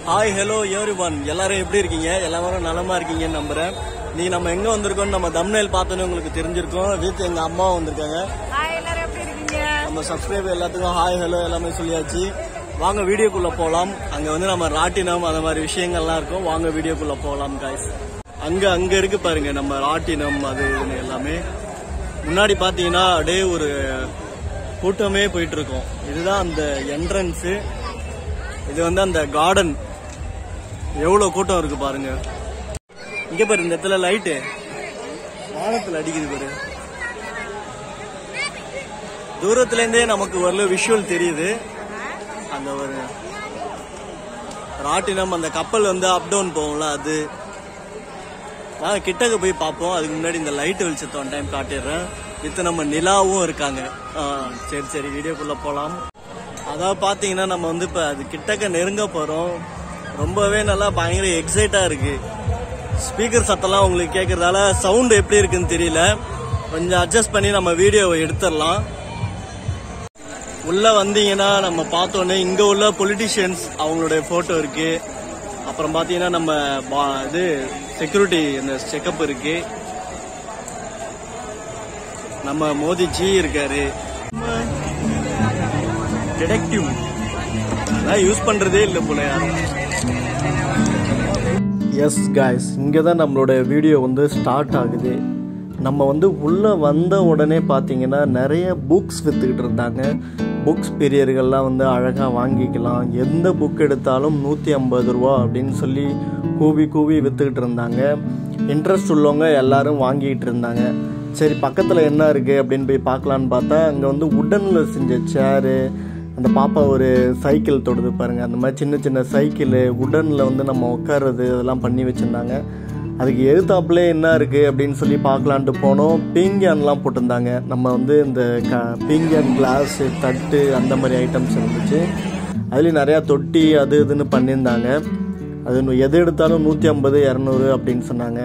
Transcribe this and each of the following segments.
Hi hello every one எல்லாரும் எப்படி இருக்கீங்க எல்லாரும் நலமா இருக்கீங்கன்னு நம்புறேன் நீ நம்ம எங்க வந்திருக்கோம் நம்ம தம்னைல் பார்த்தோன்னே உங்களுக்கு தெரிஞ்சிருக்கோம் வீட்டு எங்க அம்மா வந்திருக்காங்க ஹாய் எல்லாரும் எப்படி இருக்கீங்க நம்ம சப்ஸ்கிரைபர் எல்லாத்துக்கும் ஹாய் ஹலோ எல்லாமே சொல்லியாச்சு வாங்க வீடியோக்குள்ள போலாம் அங்க வந்து நம்ம ராட்டினம் அந்த மாதிரி விஷயங்கள்லாம் இருக்கும் வாங்க வீடியோக்குள்ள போலாம் காய்ஸ் அங்க அங்க இருக்கு பாருங்க நம்ம ராட்டினம் அது இதுன்னு எல்லாமே முன்னாடி பாத்தீங்கன்னா அப்படியே ஒரு கூட்டமே போயிட்டு இருக்கும் இதுதான் அந்த என்ட்ரன்ஸ் இது வந்து அந்த கார்டன் எவ்வளவு கூட்டம் இருக்கு பாருங்க இங்க பாரு இந்த இடத்துல லைட்டு வானத்துல அடிக்குது பாரு தூரத்துல இருந்தே நமக்கு வரல விஷுவல் தெரியுது அந்த ஒரு ராட்டினம் அந்த கப்பல் வந்து அப் டவுன் போகும்ல அது நான் கிட்டக்க போய் பார்ப்போம் அதுக்கு முன்னாடி இந்த லைட் வெளிச்சத்தை ஒன் டைம் காட்டிடுறேன் வித்து நம்ம நிலாவும் இருக்காங்க ஆ, சரி சரி வீடியோக்குள்ள போலாம் அதாவது பாத்தீங்கன்னா நம்ம வந்து இப்ப அது கிட்டக்க நெருங்க போறோம் ரொம்பவே நல்லா பயங்கர எக்ஸைட்டா இருக்கு ஸ்பீக்கர் சத்தம்லாம் உங்களுக்கு கேட்கறதால சவுண்ட் எப்படி இருக்குன்னு தெரியல கொஞ்சம் அட்ஜஸ்ட் பண்ணி நம்ம வீடியோவை எடுத்துடலாம் உள்ள வந்தீங்கன்னா நம்ம பார்த்தோன்னே இங்க உள்ள பொலிட்டிஷியன்ஸ் அவங்களுடைய போட்டோ இருக்கு அப்புறம் பாத்தீங்கன்னா நம்ம பா- இது செக்யூரிட்டி இந்த செக்கப் இருக்கு நம்ம மோதிஜி இருக்காரு டிடெக்டிவ் அதான் யூஸ் பண்றதே இல்லை போல யாரும் எஸ் காய்ஸ் இங்கே தான் நம்மளோட வீடியோ வந்து ஸ்டார்ட் ஆகுது நம்ம வந்து உள்ளே வந்த உடனே பார்த்தீங்கன்னா நிறைய புக்ஸ் விற்றுக்கிட்டு இருந்தாங்க புக்ஸ் பெரியர்கள்லாம் வந்து அழகாக வாங்கிக்கலாம் எந்த புக் எடுத்தாலும் நூற்றி ஐம்பது ரூபா அப்படின்னு சொல்லி கூவி கூவி விற்றுக்கிட்டு இருந்தாங்க இன்ட்ரெஸ்ட் உள்ளவங்க எல்லாரும் வாங்கிட்டு இருந்தாங்க சரி பக்கத்தில் என்ன இருக்குது அப்படின்னு போய் பார்க்கலான்னு பார்த்தா அங்கே வந்து உடனில் செஞ்ச சேரு அந்த பாப்பா ஒரு சைக்கிள் தொடுது பாருங்க அந்த மாதிரி சின்ன சின்ன சைக்கிள் உடனில் வந்து நம்ம உட்கார்றது அதெல்லாம் பண்ணி வச்சுருந்தாங்க அதுக்கு எதிர்த்தாப்புலே என்ன இருக்குது அப்படின்னு சொல்லி பார்க்கலான்ட்டு போனோம் பீங்கியான்லாம் போட்டிருந்தாங்க நம்ம வந்து இந்த க பீங்கியான் கிளாஸ் தட்டு அந்த மாதிரி ஐட்டம்ஸ் இருந்துச்சு அதுலேயும் நிறையா தொட்டி அது இதுன்னு பண்ணியிருந்தாங்க அது எது எடுத்தாலும் நூற்றி ஐம்பது இரநூறு அப்படின்னு சொன்னாங்க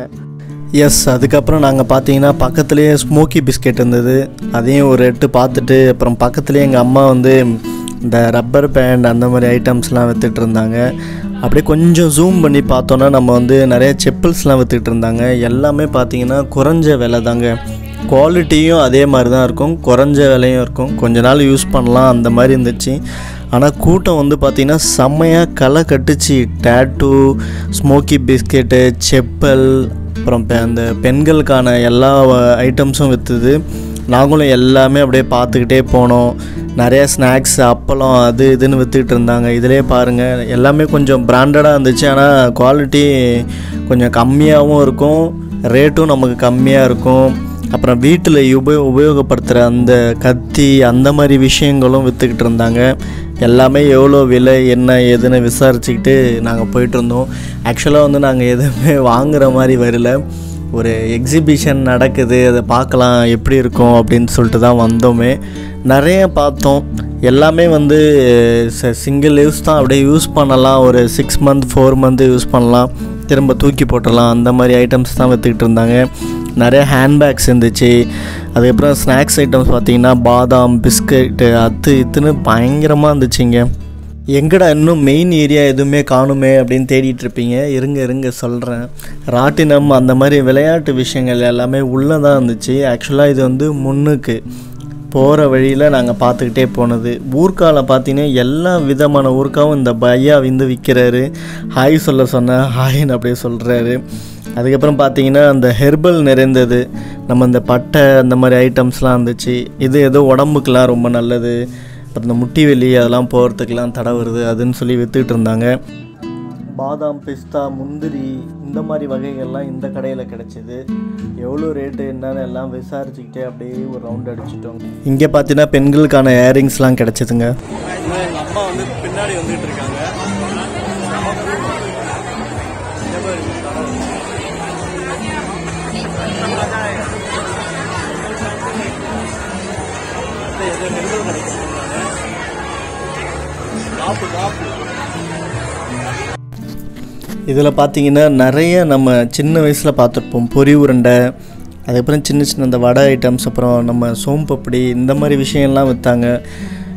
எஸ் அதுக்கப்புறம் நாங்கள் பார்த்தீங்கன்னா பக்கத்துலேயே ஸ்மோக்கி பிஸ்கெட் இருந்தது அதையும் ஒரு எட்டு பார்த்துட்டு அப்புறம் பக்கத்துலேயே எங்கள் அம்மா வந்து இந்த ரப்பர் பேண்ட் அந்த மாதிரி ஐட்டம்ஸ்லாம் வித்துட்டு இருந்தாங்க அப்படியே கொஞ்சம் ஜூம் பண்ணி பார்த்தோன்னா நம்ம வந்து நிறைய செப்பல்ஸ்லாம் வித்துட்டு இருந்தாங்க எல்லாமே பார்த்தீங்கன்னா குறைஞ்ச விலை தாங்க குவாலிட்டியும் அதே மாதிரி தான் இருக்கும் குறைஞ்ச விலையும் இருக்கும் கொஞ்ச நாள் யூஸ் பண்ணலாம் அந்த மாதிரி இருந்துச்சு ஆனால் கூட்டம் வந்து பார்த்திங்கன்னா செம்மையாக களை கட்டுச்சு டேட்டூ ஸ்மோக்கி பிஸ்கெட்டு செப்பல் அப்புறம் பெ- அந்த பெண்களுக்கான எல்லா ஐட்டம்ஸும் விற்றுது நாங்களும் எல்லாமே அப்படியே பார்த்துக்கிட்டே போனோம் நிறைய ஸ்நாக்ஸ் அப்பளம் அது இதுன்னு விற்றுக்கிட்டு இருந்தாங்க இதிலே பாருங்கள் எல்லாமே கொஞ்சம் பிராண்டடாக இருந்துச்சு ஆனால் குவாலிட்டி கொஞ்சம் கம்மியாகவும் இருக்கும் ரேட்டும் நமக்கு கம்மியாக இருக்கும் அப்புறம் வீட்டில் உபயோ உபயோகப்படுத்துகிற அந்த கத்தி அந்த மாதிரி விஷயங்களும் விற்றுக்கிட்டு இருந்தாங்க எல்லாமே எவ்வளோ விலை என்ன ஏதுன்னு விசாரிச்சுக்கிட்டு நாங்கள் போயிட்டு இருந்தோம் ஆக்சுவலாக வந்து நாங்கள் எதுவுமே வாங்குற மாதிரி வரல ஒரு எக்ஸிபிஷன் நடக்குது அதை பார்க்கலாம் எப்படி இருக்கும் அப்படின்னு சொல்லிட்டு தான் வந்தோமே நிறைய பார்த்தோம் எல்லாமே வந்து சிங்கிள் யூஸ் தான் அப்படியே யூஸ் பண்ணலாம் ஒரு six month four month use பண்ணலாம் திரும்ப தூக்கி போட்டுடலாம் அந்த மாதிரி ஐட்டம்ஸ் தான் விற்றுக்கிட்டு இருந்தாங்க நிறைய ஹேண்ட்பேக்ஸ் இருந்துச்சு அதுக்கப்புறம் ஸ்நாக்ஸ் ஐட்டம்ஸ் பார்த்தீங்கன்னா பாதாம் பிஸ்கெட்டு அது இதுன்னு பயங்கரமாக இருந்துச்சுங்க எங்கடா இன்னும் மெயின் ஏரியா எதுவுமே காணுமே அப்படின்னு தேடிட்டு இருப்பீங்க இருங்க இருங்க சொல்கிறேன் ராட்டினம் அந்த மாதிரி விளையாட்டு விஷயங்கள் எல்லாமே உள்ளே தான் இருந்துச்சு ஆக்சுவலாக இது வந்து முன்னுக்கு போகிற வழியில் நாங்கள் பார்த்துக்கிட்டே போனது ஊர்க்காவில் பார்த்தீங்கன்னா எல்லா விதமான ஊர்க்காவும் இந்த பையா வந்து விற்கிறாரு ஹாய் சொல்ல சொன்னேன் ஹாய்ன்னு அப்படியே சொல்கிறாரு அதுக்கப்புறம் பார்த்தீங்கன்னா அந்த ஹெர்பல் நிறைந்தது நம்ம இந்த பட்டை அந்த மாதிரி ஐட்டம்ஸ்லாம் இருந்துச்சு இது ஏதோ உடம்புக்கெலாம் ரொம்ப நல்லது அப்புறம் இந்த முட்டி வெளி அதெல்லாம் போகிறதுக்கெலாம் தடை வருது அதுன்னு சொல்லி விற்றுக்கிட்டு இருந்தாங்க பாதாம் பிஸ்தா முந்திரி இந்த மாதிரி வகைகள்லாம் இந்த கடையில் கிடைச்சிது எவ்வளோ ரேட்டு என்னன்னு எல்லாம் விசாரிச்சுக்கிட்டே அப்படியே ஒரு ரவுண்ட் அடிச்சிட்டோம் இங்கே பார்த்தீங்கன்னா பெண்களுக்கான இயரிங்ஸ்லாம் கிடைச்சிதுங்க எங்கள் அம்மா வந்து பின்னாடி வந்துட்டு இருக்காங்க இதில் பார்த்தீங்கன்னா நிறைய நம்ம சின்ன வயசில் பார்த்துருப்போம் பொரி உருண்டை அதுக்கப்புறம் சின்ன சின்ன இந்த வடை ஐட்டம்ஸ் அப்புறம் நம்ம சோம்பப்படி இந்த மாதிரி விஷயம்லாம் விற்றாங்க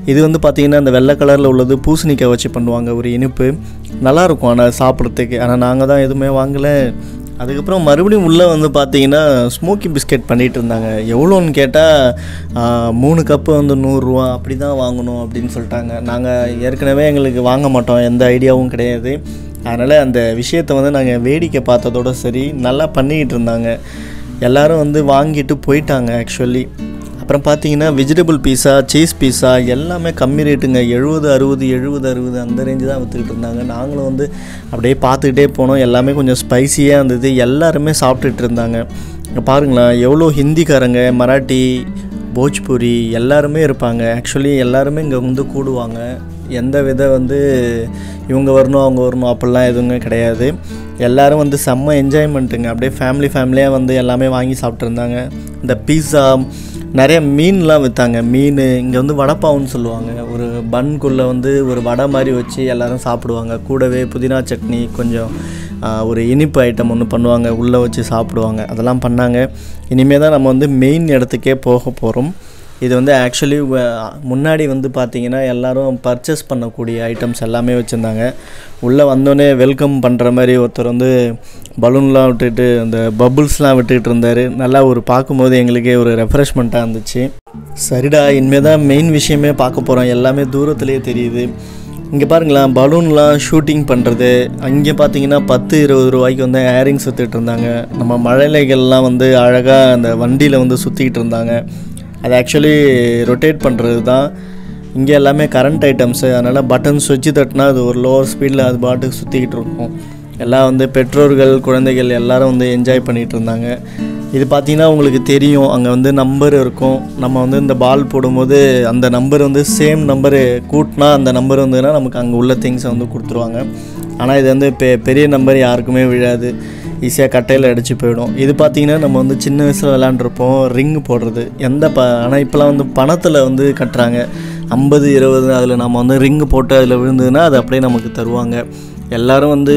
இது வந்து பார்த்திங்கன்னா இந்த வெள்ளை கலரில் உள்ளது பூசணிக்காய் வச்சு பண்ணுவாங்க ஒரு இனிப்பு நல்லாயிருக்கும் ஆனால் சாப்பிட்றதுக்கு ஆனால் நாங்கள் தான் எதுவுமே வாங்கலை அதுக்கப்புறம் மறுபடியும் உள்ளே வந்து பார்த்தீங்கன்னா ஸ்மோக்கி பிஸ்கெட் பண்ணிகிட்டு இருந்தாங்க எவ்வளோன்னு கேட்டால் மூணு கப்பு வந்து நூறுரூவா அப்படி தான் வாங்கணும் அப்படின்னு சொல்லிட்டாங்க நாங்கள் ஏற்கனவே எங்களுக்கு வாங்க மாட்டோம் எந்த ஐடியாவும் கிடையாது அதனால் அந்த விஷயத்தை வந்து நாங்கள் வேடிக்கை பார்த்ததோட சரி நல்லா பண்ணிக்கிட்டு இருந்தாங்க எல்லோரும் வந்து வாங்கிட்டு போயிட்டாங்க ஆக்சுவலி அப்புறம் பார்த்தீங்கன்னா வெஜிடபிள் பீஸா சீஸ் பீஸா எல்லாமே கம்மி ரேட்டுங்க எழுபது அறுபது எழுபது அறுபது அந்த ரேஞ்சு தான் விற்றுக்கிட்டு இருந்தாங்க நாங்களும் வந்து அப்படியே பார்த்துக்கிட்டே போனோம் எல்லாமே கொஞ்சம் ஸ்பைசியாக இருந்தது எல்லாருமே சாப்பிட்டுட்டு இருந்தாங்க இங்கே பாருங்களேன் எவ்வளோ ஹிந்திக்காரங்க மராட்டி போஜ்பூரி எல்லாருமே இருப்பாங்க ஆக்சுவலி எல்லாருமே இங்கே வந்து கூடுவாங்க எந்த வித வந்து இவங்க வரணும் அவங்க வரணும் அப்படிலாம் எதுவுமே கிடையாது எல்லோரும் வந்து செம்ம என்ஜாய்மெண்ட்டுங்க அப்படியே ஃபேமிலி ஃபேமிலியாக வந்து எல்லாமே வாங்கி சாப்பிட்ருந்தாங்க இந்த பீஸா நிறைய மீன்லாம் விற்றாங்க மீன் இங்கே வந்து வடைப்பாவுன்னு சொல்லுவாங்க ஒரு பன்குள்ளே வந்து ஒரு வடை மாதிரி வச்சு எல்லோரும் சாப்பிடுவாங்க கூடவே புதினா சட்னி கொஞ்சம் ஒரு இனிப்பு ஐட்டம் ஒன்று பண்ணுவாங்க உள்ளே வச்சு சாப்பிடுவாங்க அதெல்லாம் பண்ணாங்க இனிமேல் தான் நம்ம வந்து மெயின் இடத்துக்கே போக போகிறோம் இது வந்து ஆக்சுவலி முன்னாடி வந்து பார்த்திங்கன்னா எல்லோரும் பர்ச்சேஸ் பண்ணக்கூடிய ஐட்டம்ஸ் எல்லாமே வச்சுருந்தாங்க உள்ளே வந்தோடனே வெல்கம் பண்ணுற மாதிரி ஒருத்தர் வந்து பலூன்லாம் விட்டுட்டு அந்த பபுள்ஸ்லாம் விட்டுட்டு இருந்தார் நல்லா ஒரு பார்க்கும்போது எங்களுக்கே ஒரு ரெஃப்ரெஷ்மெண்ட்டாக இருந்துச்சு சரிடா இனிமேல் தான் மெயின் விஷயமே பார்க்க போகிறோம் எல்லாமே தூரத்துலேயே தெரியுது இங்கே பாருங்களேன் பலூன்லாம் ஷூட்டிங் பண்ணுறது அங்கே பார்த்தீங்கன்னா பத்து இருபது ரூபாய்க்கு வந்து ஏரிங்ஸ் விற்றுட்டு இருந்தாங்க நம்ம மழலைகள்லாம் வந்து அழகாக அந்த வண்டியில் வந்து சுற்றிக்கிட்டு இருந்தாங்க அது ஆக்சுவலி ரொட்டேட் பண்ணுறது தான் இங்கே எல்லாமே கரண்ட் ஐட்டம்ஸு அதனால் பட்டன் சுவிட்சு தட்டினா அது ஒரு லோவர் ஸ்பீடில் அது பாட்டுக்கு சுற்றிக்கிட்டு இருக்கும் எல்லாம் வந்து பெற்றோர்கள் குழந்தைகள் எல்லாரும் வந்து என்ஜாய் பண்ணிகிட்டு இருந்தாங்க இது பார்த்திங்கன்னா உங்களுக்கு தெரியும் அங்கே வந்து நம்பர் இருக்கும் நம்ம வந்து இந்த பால் போடும்போது அந்த நம்பர் வந்து சேம் நம்பரு கூட்டினா அந்த நம்பர் வந்ததுன்னா நமக்கு அங்கே உள்ள திங்ஸை வந்து கொடுத்துருவாங்க ஆனால் இது வந்து பெ பெரிய நம்பர் யாருக்குமே விழாது ஈஸியாக கட்டையில் அடித்து போயிடும் இது பார்த்திங்கன்னா நம்ம வந்து சின்ன வயசில் விளாண்டுருப்போம் ரிங் போடுறது எந்த ப ஆனால் இப்போலாம் வந்து பணத்தில் வந்து கட்டுறாங்க ஐம்பது இருபது அதில் நம்ம வந்து ரிங்கு போட்டு அதில் விழுந்ததுன்னா அது அப்படியே நமக்கு தருவாங்க எல்லோரும் வந்து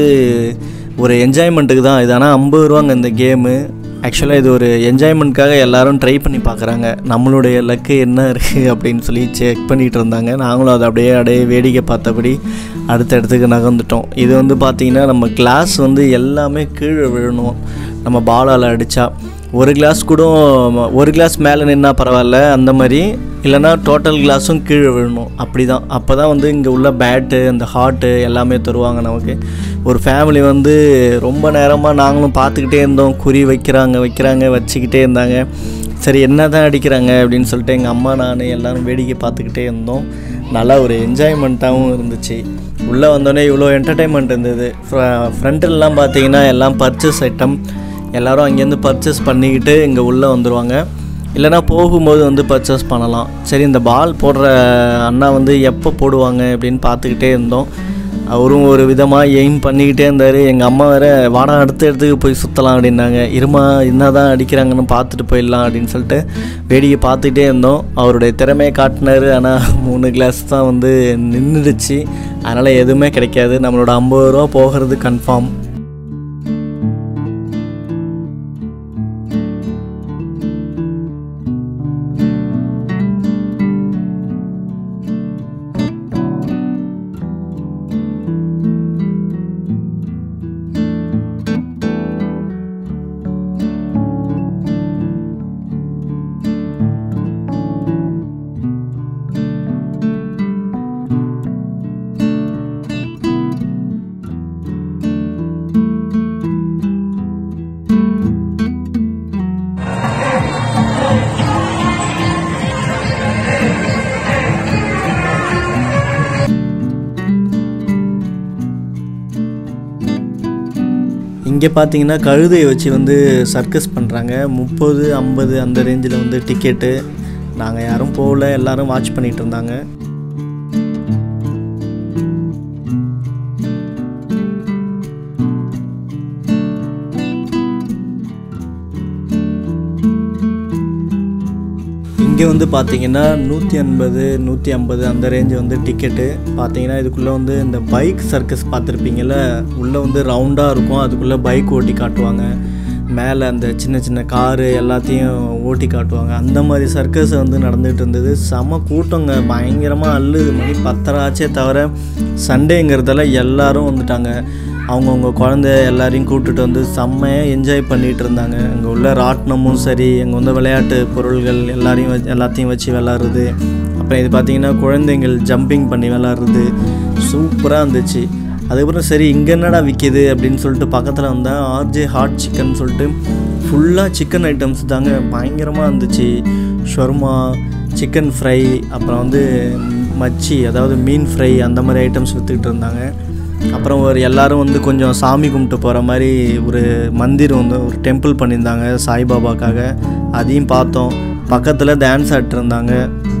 ஒரு என்ஜாய்மெண்ட்டுக்கு தான் இது ஆனால் ஐம்பது ரூபாங்க இந்த கேமு ஆக்சுவலாக இது ஒரு என்ஜாய்மெண்ட்காக எல்லோரும் ட்ரை பண்ணி பார்க்குறாங்க நம்மளுடைய லக்கு என்ன இருக்குது அப்படின்னு சொல்லி செக் பண்ணிகிட்டு இருந்தாங்க நாங்களும் அதை அப்படியே அப்படியே வேடிக்கை பார்த்தபடி அடுத்த இடத்துக்கு நகர்ந்துட்டோம் இது வந்து பார்த்திங்கன்னா நம்ம கிளாஸ் வந்து எல்லாமே கீழே விழணும் நம்ம பாலால் அடித்தா ஒரு கிளாஸ் கூட ஒரு கிளாஸ் மேலே நின்னா பரவாயில்ல அந்த மாதிரி இல்லைனா டோட்டல் கிளாஸும் கீழே விழணும் அப்படி தான் அப்போ தான் வந்து இங்கே உள்ள பேட்டு அந்த ஹாட்டு எல்லாமே தருவாங்க நமக்கு ஒரு ஃபேமிலி வந்து ரொம்ப நேரமாக நாங்களும் பார்த்துக்கிட்டே இருந்தோம் குறி வைக்கிறாங்க வைக்கிறாங்க வச்சுக்கிட்டே இருந்தாங்க சரி என்ன தான் அடிக்கிறாங்க அப்படின்னு சொல்லிட்டு எங்கள் அம்மா நான் எல்லோரும் வேடிக்கை பார்த்துக்கிட்டே இருந்தோம் நல்லா ஒரு என்ஜாய்மெண்ட்டாகவும் இருந்துச்சு உள்ளே வந்தோடனே இவ்வளோ என்டர்டெயின்மெண்ட் இருந்தது ஃப்ரண்ட்டிலலாம் பார்த்தீங்கன்னா எல்லாம் பர்ச்சேஸ் ஐட்டம் எல்லோரும் அங்கேருந்து பர்ச்சேஸ் பண்ணிக்கிட்டு இங்கே உள்ளே வந்துடுவாங்க இல்லைனா போகும்போது வந்து பர்ச்சேஸ் பண்ணலாம் சரி இந்த பால் போடுற அண்ணா வந்து எப்போ போடுவாங்க அப்படின்னு பார்த்துக்கிட்டே இருந்தோம் அவரும் ஒரு விதமாக எய்ம் பண்ணிக்கிட்டே இருந்தார் எங்கள் அம்மா வேறு வாடா அடுத்த இடத்துக்கு போய் சுற்றலாம் அப்படின்னாங்க இருமா என்ன தான் அடிக்கிறாங்கன்னு பார்த்துட்டு போயிடலாம் அப்படின்னு சொல்லிட்டு வேடிக்கை பார்த்துக்கிட்டே இருந்தோம் அவருடைய திறமையை காட்டினார் ஆனால் மூணு கிளாஸ் தான் வந்து நின்றுடுச்சு அதனால் எதுவுமே கிடைக்காது நம்மளோட ஐம்பது ரூபா போகிறது கன்ஃபார்ம் இங்கே பார்த்தீங்கன்னா கழுதையை வச்சு வந்து சர்க்கஸ் பண்ணுறாங்க முப்பது ஐம்பது அந்த ரேஞ்சில் வந்து டிக்கெட்டு நாங்கள் யாரும் போகல எல்லாரும் வாட்ச் பண்ணிகிட்டு இருந்தாங்க இங்கே வந்து பார்த்தீங்கன்னா நூற்றி எண்பது நூற்றி ஐம்பது அந்த ரேஞ்சு வந்து டிக்கெட்டு பார்த்தீங்கன்னா இதுக்குள்ளே வந்து இந்த பைக் சர்க்கஸ் பார்த்துருப்பீங்கள்ல உள்ளே வந்து ரவுண்டாக இருக்கும் அதுக்குள்ளே பைக் ஓட்டி காட்டுவாங்க மேலே அந்த சின்ன சின்ன காரு எல்லாத்தையும் ஓட்டி காட்டுவாங்க அந்த மாதிரி சர்க்கஸ் வந்து நடந்துகிட்டு இருந்தது செம கூட்டங்க பயங்கரமாக அள்ளுது மணி பத்தரை ஆச்சே தவிர சண்டேங்கிறதால எல்லாரும் வந்துட்டாங்க அவங்கவுங்க குழந்தை எல்லாரையும் கூப்பிட்டுட்டு வந்து செம்மையாக என்ஜாய் பண்ணிகிட்டு இருந்தாங்க அங்கே உள்ள ராட்டினமும் சரி அங்கே வந்து விளையாட்டு பொருள்கள் எல்லாரையும் வச்சு எல்லாத்தையும் வச்சு விளாட்றது அப்புறம் இது பார்த்திங்கன்னா குழந்தைங்கள் ஜம்பிங் பண்ணி விளாட்றது சூப்பராக இருந்துச்சு அதுக்கப்புறம் சரி இங்கே என்னடா விற்கிது அப்படின்னு சொல்லிட்டு பக்கத்தில் வந்தால் ஆர்ஜே ஹாட் சிக்கன் சொல்லிட்டு ஃபுல்லாக சிக்கன் ஐட்டம்ஸ் தாங்க பயங்கரமாக இருந்துச்சு ஷொர்மா சிக்கன் ஃப்ரை அப்புறம் வந்து மச்சி அதாவது மீன் ஃப்ரை அந்த மாதிரி ஐட்டம்ஸ் விற்றுக்கிட்டு இருந்தாங்க அப்புறம் ஒரு எல்லாரும் வந்து கொஞ்சம் சாமி கும்பிட்டு போகிற மாதிரி ஒரு மந்திர் வந்து ஒரு டெம்பிள் பண்ணியிருந்தாங்க சாய்பாபாக்காக அதையும் பார்த்தோம் பக்கத்தில் டான்ஸ் ஆடிட்டு இருந்தாங்க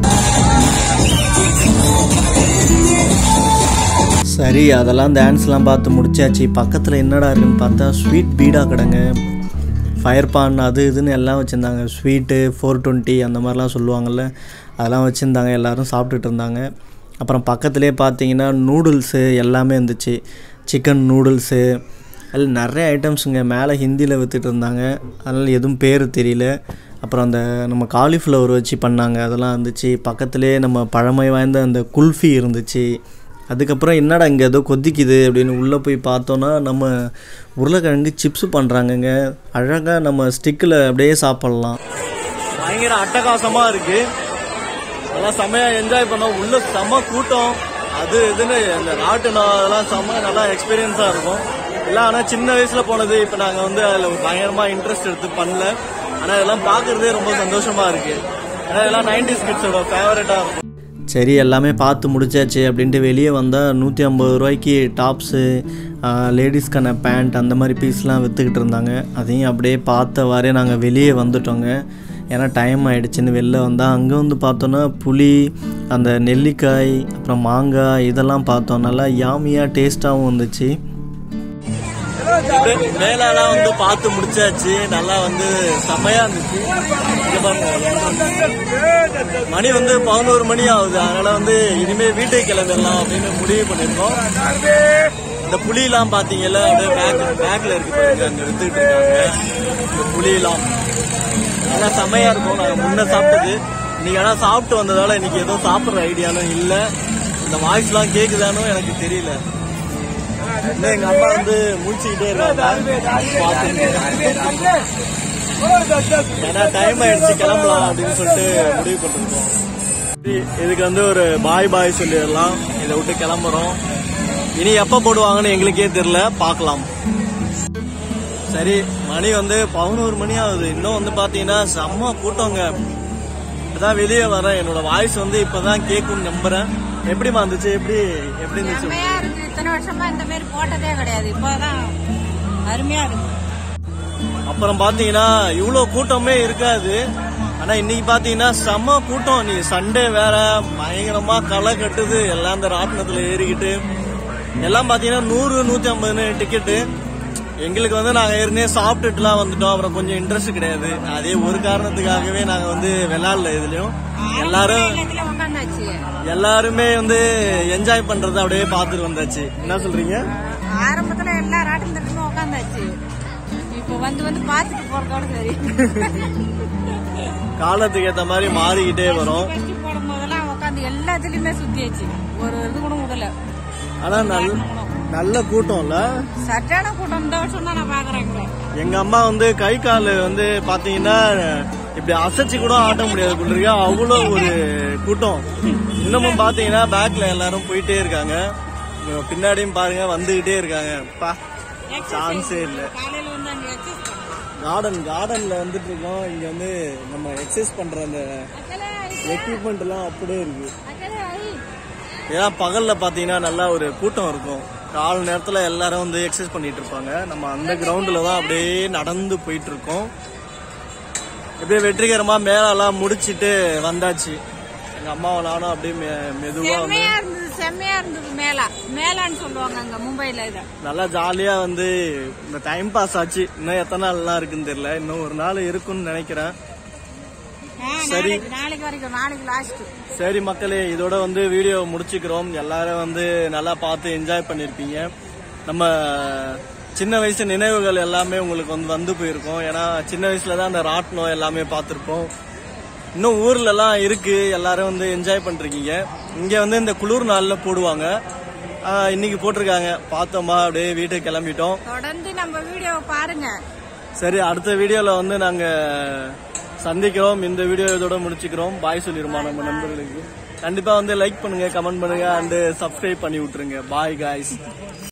சரி அதெல்லாம் டான்ஸ்லாம் பார்த்து முடிச்சாச்சு பக்கத்தில் என்னடா இருக்குன்னு பார்த்தா ஸ்வீட் பீடா கடைங்க ஃபயர் பான் அது இதுன்னு எல்லாம் வச்சுருந்தாங்க ஸ்வீட்டு ஃபோர் டுவெண்ட்டி அந்த மாதிரிலாம் சொல்லுவாங்கள்ல அதெல்லாம் வச்சுருந்தாங்க எல்லோரும் சாப்பிட்டுட்டு இருந்தாங்க அப்புறம் பக்கத்துலேயே பார்த்தீங்கன்னா நூடுல்ஸு எல்லாமே இருந்துச்சு சிக்கன் நூடுல்ஸு அதில் நிறைய ஐட்டம்ஸுங்க மேலே ஹிந்தியில் விற்றுட்டு இருந்தாங்க அதனால் எதுவும் பேர் தெரியல அப்புறம் அந்த நம்ம காலிஃப்ளவர் வச்சு பண்ணாங்க அதெல்லாம் இருந்துச்சு பக்கத்துலேயே நம்ம பழமை வாய்ந்த அந்த குல்ஃபி இருந்துச்சு அதுக்கப்புறம் என்னடா இங்கே ஏதோ கொதிக்குது அப்படின்னு உள்ளே போய் பார்த்தோன்னா நம்ம உருளைக்கிழங்கு சிப்ஸு பண்ணுறாங்கங்க அழகாக நம்ம ஸ்டிக்கில் அப்படியே சாப்பிட்லாம் பயங்கர அட்டகாசமாக இருக்குது அதெல்லாம் செம்மையாக என்ஜாய் பண்ணோம் உள்ள செம்ம கூட்டம் அது இதுன்னு இந்த ராட்டினம் அதெல்லாம் செம்ம நல்லா எக்ஸ்பீரியன்ஸாக இருக்கும் எல்லாம் ஆனால் சின்ன வயசில் போனது இப்போ நாங்கள் வந்து அதில் பயங்கரமாக இன்ட்ரெஸ்ட் எடுத்து பண்ணல ஆனால் இதெல்லாம் பார்க்குறதே ரொம்ப சந்தோஷமாக இருக்குது ஏன்னா இதெல்லாம் நைன்டிஸ் கிட்ஸோட ஃபேவரட்டாக இருக்கும் சரி எல்லாமே பார்த்து முடிச்சாச்சு அப்படின்ட்டு வெளியே வந்தால் நூற்றி ஐம்பது ரூபாய்க்கு டாப்ஸு லேடிஸ்க்கான பேண்ட் அந்த மாதிரி பீஸ்லாம் விற்றுக்கிட்டு இருந்தாங்க அதையும் அப்படியே பார்த்தவாறே நாங்கள் வெளியே வந்துட்டோங்க ஏன்னா டைம் ஆகிடுச்சின்னு வெளில வந்தால் அங்கே வந்து பார்த்தோன்னா புளி அந்த நெல்லிக்காய் அப்புறம் மாங்காய் இதெல்லாம் பார்த்தோம் நல்லா யாமியாக டேஸ்ட்டாகவும் இருந்துச்சு மேலாம் வந்து பார்த்து முடிச்சாச்சு நல்லா வந்து செம்மையா இருந்துச்சு இங்க பாருங்க மணி வந்து பதினோரு மணி ஆகுது அதனால வந்து இனிமே வீட்டுக்கு கிளம்பிடலாம் அப்படின்னு முடிவு பண்ணிருக்கோம் இந்த புளியெல்லாம் பாத்தீங்கல்ல அப்படியே பேக் பேக்ல இருக்கு பாருங்க அங்க வித்துக்கிட்டு இருக்காங்க இந்த புளியெல்லாம் நல்லா செம்மையா இருக்கும் நாங்க முன்ன சாப்பிட்டது இன்னைக்கு ஆனா சாப்பிட்டு வந்ததால இன்னைக்கு எதுவும் சாப்பிடுற ஐடியாலும் இல்ல இந்த வாய்ஸ்லாம் கேக்குதானோ எனக்கு தெரியல இன்னும் எங்க அம்மா வந்து முடிச்சுக்கிட்டே இருக்காங்க பார்த்துட்டு. ஏன்னா டைம் ஆயிடுச்சு கிளம்பலாம் அப்படின்னு சொல்லிட்டு முடிவு பண்ணிருக்கோம் இது- இதுக்கு வந்து ஒரு பாய் பாய் சொல்லிடலாம் இதை விட்டு கிளம்புறோம் இனி எப்ப போடுவாங்கன்னு எங்களுக்கே தெரியல பார்க்கலாம் சரி மணி வந்து பதினோரு மணி ஆகுது இன்னும் வந்து பாத்தீங்கன்னா செம்ம கூட்டங்க இப்பதான் வெளியே வரேன் என்னோட வாய்ஸ் வந்து இப்பதான் கேட்கும்னு நம்புறேன் எப்படிமா இருந்துச்சு எப்படி எப்படி இருந்துச்சு செம்மையா இருக்கு இத்தனை வருஷமா இந்த மாதிரி போட்டதே கிடையாது இப்பதான் அருமையா இருக்கு அப்புறம் பாத்தீங்கன்னா இவ்வளவு கூட்டமே இருக்காது ஆனா இன்னைக்கு பாத்தீங்கன்னா செம்ம கூட்டம் நீ சண்டே வேற பயங்கரமா களை கட்டுது எல்லாம் இந்த ராட்டினத்துல ஏறிக்கிட்டு எல்லாம் பாத்தீங்கன்னா நூறு நூத்தி ஐம்பதுன்னு டிக்கெட்டு எங்களுக்கு வந்து நாங்க ஏற்கனவே சாப்பிட்டுட்டுலாம் வந்துட்டோம் அப்புறம் கொஞ்சம் இன்ட்ரெஸ்ட் கிடையாது அதே ஒரு காரணத்துக்காகவே நாங்க வந்து விளையாடல இதுலயும் எல்லாரும் எல்லாத்துலயும் உட்காந்தாச்சு எல்லாருமே வந்து என்ஜாய் பண்றதை அப்படியே பார்த்துட்டு வந்தாச்சு என்ன சொல்றீங்க ஆரம்பத்துல எல்லா ராட்டினத்துலயுமே உட்காந்தாச்சு இப்ப வந்து வந்து பாத்துட்டு போறதோட சரி காலத்துக்கு ஏத்த மாதிரி மாறிக்கிட்டே வரும் கட்டி போடும் போதெல்லாம் உட்காந்து எல்லாத்துலயுமே சுத்தியாச்சு ஒரு இது கூட விடல ஆனா நல்ல நல்ல கூட்டம்ல சட்டான கூட்டம் இந்த வருஷம் தான் நான் பாக்குறேன் இங்க. எங்க அம்மா வந்து கை கால் வந்து பாத்தீங்கன்னா இப்படி அசைச்சு கூட ஆட்ட முடியாது போலிருக்கு அவ்வளோ ஒரு கூட்டம் இன்னமும் பாத்தீங்கன்னா பேக்ல எல்லாரும் போயிட்டே இருக்காங்க இங்க பின்னாடியும் பாருங்க வந்துகிட்டே இருக்காங்க பா சான்ஸே இல்ல காலையில வந்து அங்க எக்ஸசைஸ் பண்ணுறோம் கார்டன் கார்டன்ல வந்துட்டு இருக்கோம் இங்க வந்து நம்ம எக்ஸசைஸ் பண்ற அந்த எக்யூப்மெண்ட் எல்லாம் அப்படியே இருக்கு ஏன்னா பகல்ல பாத்தீங்கன்னா நல்லா ஒரு கூட்டம் இருக்கும் கால நேரத்துல எல்லாரும் வந்து எக்ஸசைஸ் பண்ணிட்டு இருப்பாங்க நம்ம அந்த கிரவுண்ட்ல தான் அப்படியே நடந்து போயிட்டு இருக்கோம் இப்படியே வெற்றிகரமா மேலெல்லாம் முடிச்சிட்டு வந்தாச்சு எங்க அம்மாவை நானும் அப்படியே மெ- மெதுவா வந்து செம்மையா இருந்தது செம்மையா இருந்தது மேலா மேலான்னு சொல்லுவாங்க அங்க மும்பைல இத நல்லா ஜாலியா வந்து இந்த டைம் பாஸ் ஆச்சு இன்னும் எத்தனை நாள்லாம் இருக்குன்னு தெரியல இன்னும் ஒரு நாள் இருக்குன்னு நினைக்கிறேன் ஆ, நாளைக்கு நாளைக்கு வரைக்கும் நாளைக்கு லாஸ்ட் சரி மக்களே இதோட வந்து வீடியோ முடிச்சுக்கிறோம் எல்லாரும் வந்து நல்லா பார்த்து என்ஜாய் பண்ணிருப்பீங்க நம்ம சின்ன வயசு நினைவுகள் எல்லாமே உங்களுக்கு வந்து வந்து போயிருக்கும் ஏன்னா சின்ன வயசுல தான் அந்த ராட்டினம் எல்லாமே பார்த்துருப்போம் இன்னும் ஊர்ல எல்லாம் இருக்கு எல்லாரும் வந்து என்ஜாய் பண்றீங்க இங்க வந்து இந்த குளிர் நாள்ல போடுவாங்க ஆஹ் இன்னைக்கு போட்டிருக்காங்க பார்த்தோமா அப்படியே வீட்டுக்கு கிளம்பிட்டோம் தொடர்ந்து நம்ம வீடியோவை பாருங்க சரி அடுத்த வீடியோல வந்து நாங்க சந்திக்கிறோம் இந்த வீடியோ இதோட முடிச்சுக்கிறோம் பாய் சொல்லிருமா நம்ம நண்பர்களுக்கு கண்டிப்பா வந்து லைக் பண்ணுங்க கமெண்ட் பண்ணுங்க அண்ட் சப்ஸ்கிரைப் பண்ணி விட்டுருங்க பாய் காய்ஸ்